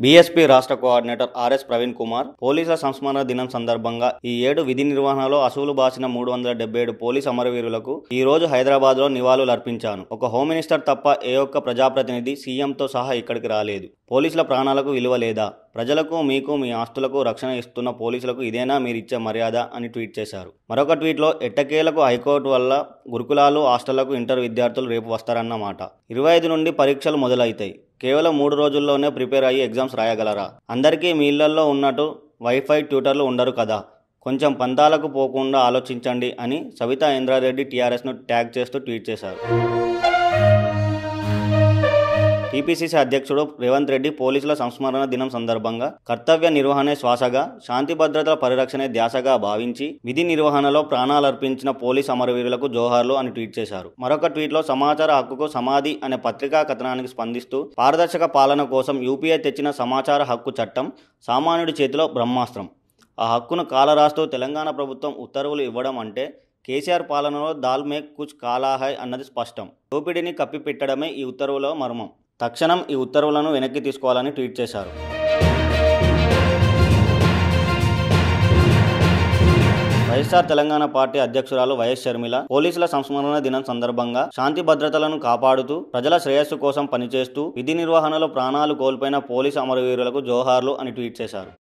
BSP రాష్ట్ర coordinator RS Praveen Kumar పోలీసుల సంస్మరణ దినం సందర్భంగా ఈ ఏడు విధి నిర్వహణలో అసువులు బాసిన మూడు వందల డెబ్బై ఏడు పోలీస్ అమరవీరులకు ఈ రోజు హైదరాబాద్ లో నివాళులు అర్పించాను ఒక హోమ్ మినిస్టర్ తప్ప ఏ ఒక్క ప్రజాప్రతినిధి సీఎంతో సహా ఇక్కడికి రాలేదు పోలీసుల ప్రాణాలకు విలువ లేదా ప్రజలకు మీకు మీ ఆస్తులకు రక్షణ ఇస్తున్న పోలీసులకు ఇదేనా మీరిచ్చే మర్యాద అని ట్వీట్ చేశారు మరొక ట్వీట్లో ఎట్టకేలకు హైకోర్టు వల్ల గురుకులాలు హాస్టళ్లకు ఇంటర్ విద్యార్థులు రేపు వస్తారన్నమాట ఇరవై ఐదు నుండి పరీక్షలు మొదలవుతాయి కేవలం మూడు రోజుల్లోనే ప్రిపేర్ అయ్యి ఎగ్జామ్స్ రాయగలరా అందరికీ మీ ఇళ్లలో ఉన్నట్టు వైఫై ట్యూటర్లు ఉండరు కదా కొంచెం పంతాలకు పోకుండా ఆలోచించండి అని సవితా ఇంద్రారెడ్డి టీఆర్ఎస్ను ట్యాగ్ చేస్తూ ట్వీట్ చేశారు టీపీసీసీ అధ్యక్షుడు రేవంత్ రెడ్డి పోలీసుల సంస్మరణ దినం సందర్భంగా కర్తవ్య నిర్వహణే శ్వాసగా శాంతి భద్రతల పరిరక్షణే ధ్యాసగా భావించి విధి నిర్వహణలో ప్రాణాలర్పించిన పోలీస్ అమరవీరులకు జోహార్లు అని ట్వీట్ చేశారు మరొక ట్వీట్లో సమాచార హక్కుకు సమాధి అనే పత్రికా కథనానికి స్పందిస్తూ పారదర్శక పాలన కోసం యూపీఐ తెచ్చిన సమాచార హక్కు చట్టం సామాన్యుడి చేతిలో బ్రహ్మాస్త్రం ఆ హక్కును కాలరాస్తూ తెలంగాణ ప్రభుత్వం ఉత్తర్వులు ఇవ్వడం అంటే కేసీఆర్ పాలనలో దాల్ మే కుచ్ కాలా హై అన్నది స్పష్టం దోపిడీని కప్పిపెట్టడమే ఈ ఉత్తర్వులో మర్మం తక్షణం ఈ ఉత్తర్వులను వెనక్కి తీసుకోవాలని ట్వీట్ చేశారు వైఎస్ఆర్ తెలంగాణ పార్టీ అధ్యక్షురాలు వైఎస్ షర్మిల పోలీసుల సంస్మరణ దినం సందర్భంగా శాంతి భద్రతలను కాపాడుతూ ప్రజల శ్రేయస్సు కోసం పనిచేస్తూ విధి నిర్వహణలో ప్రాణాలు కోల్పోయిన పోలీసు అమరవీరులకు జోహార్లు అని ట్వీట్ చేశారు